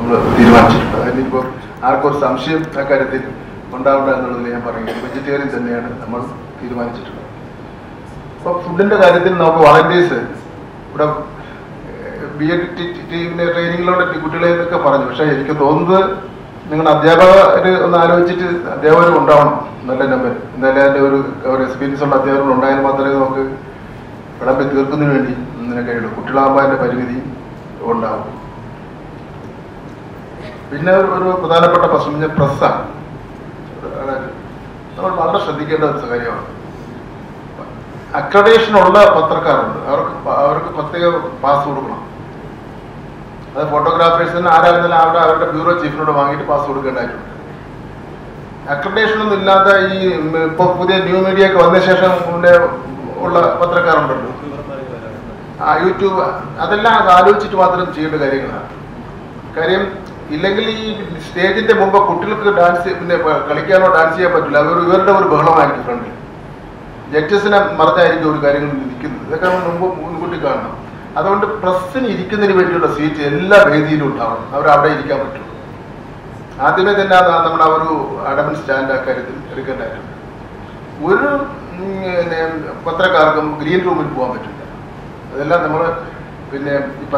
നമ്മൾ തീരുമാനിച്ചിട്ടുണ്ട് അതിനിപ്പോൾ ആർക്കും ഒരു സംശയം അക്കാര്യത്തിൽ ഉണ്ടാവണ്ട എന്നുള്ളതിൽ ഞാൻ പറയും വെജിറ്റേറിയൻ തന്നെയാണ് നമ്മൾ തീരുമാനിച്ചിട്ടുള്ളത് അപ്പോൾ ഫുഡിന്റെ കാര്യത്തിൽ നമുക്ക് വളണ്ടിയേഴ്സ് ഇവിടെ ബി എഡ് ടീമിന്റെ ട്രെയിനിങ്ങിലൂടെ കുട്ടികളെ എന്നൊക്കെ പറഞ്ഞു പക്ഷേ എനിക്ക് തോന്നുന്നത് നിങ്ങളുടെ അധ്യാപകർ ഒന്ന് ആലോചിച്ചിട്ട് അധ്യാപകർ ഉണ്ടാവണം നല്ല നമ്പർ എന്നാലും അതിൻ്റെ ഒരു ഒരു എക്സ്പീരിയൻസ് ഉള്ള അധ്യാപകർ ഉണ്ടായാൽ മാത്രമേ നമുക്ക് വിളമ്പി തീർക്കുന്നതിന് വേണ്ടി ഇതിനെ കഴിയുള്ളൂ കുട്ടികളാകുമ്പോൾ അതിൻ്റെ പരിമിതി ഉണ്ടാവും പിന്നെ ഒരു ഒരു പ്രധാനപ്പെട്ട പ്രശ്നം പ്രസ്സാണ് അതായത് നമ്മൾ വളരെ ശ്രദ്ധിക്കേണ്ട ഒരു കാര്യമാണ് അക്രഡേഷൻ ഉള്ള പത്രക്കാരുണ്ട് അവർക്ക് പ- അവർക്ക് പ്രത്യേക പാസ് കൊടുക്കണം അത് ഫോട്ടോഗ്രാഫേഴ്സിന് ആരായിരുന്നാലും അവിടെ അവരുടെ ബ്യൂറോ ചീഫിനോട് വാങ്ങിയിട്ട് പാസ് കൊടുക്കേണ്ടതായിട്ടുണ്ട് അക്രഡേഷൻ ഒന്നും ഇല്ലാത്ത ഈ ഉം, ഇപ്പൊ പുതിയ ന്യൂ മീഡിയ ഒക്കെ വന്ന ശേഷം മുന്നേ ഉള്ള പത്രക്കാരുണ്ടല്ലോ ആ യൂട്യൂബ് അതെല്ലാം അത് ആലോചിച്ചിട്ട് മാത്രം ചെയ്യേണ്ട കാര്യങ്ങളാണ് കാര്യം ഇല്ലെങ്കിൽ ഈ സ്റ്റേജിന്റെ മുമ്പ് കുട്ടികൾക്ക് ഡാൻസ് പിന്നെ കളിക്കാനോ ഡാൻസ് ചെയ്യാൻ പറ്റില്ല അവർ ഇവരുടെ ഒരു ബഹളമായിരിക്കും ഫ്രണ്ടിൽ ജഡ്ജസിനെ മറന്നായിരിക്കും ഒരു കാര്യങ്ങൾ നിൽക്കുന്നത് ഇതൊക്കെ നമ്മൾ മുമ്പ് മുൻകൂട്ടി കാണണം അതുകൊണ്ട് പ്രസ്സിന് ഇരിക്കുന്നതിന് വേണ്ടിയുള്ള സീറ്റ് എല്ലാ വേദിയിലും ഉണ്ടാവണം അവർ അവിടെ ഇരിക്കാൻ പറ്റുള്ളൂ ആദ്യമേ തന്നെ അത് നമ്മൾ ആ ഒരു അടമൻ സ്റ്റാൻഡ് ആ കാര്യത്തിൽ എടുക്കേണ്ടതായിട്ടുണ്ട് ഒരു ഉം, പിന്നെ പത്രക്കാർക്കും ഗ്രീൻ റൂമിൽ പോകാൻ പറ്റില്ല അതെല്ലാം നമ്മൾ പിന്നെ ഈ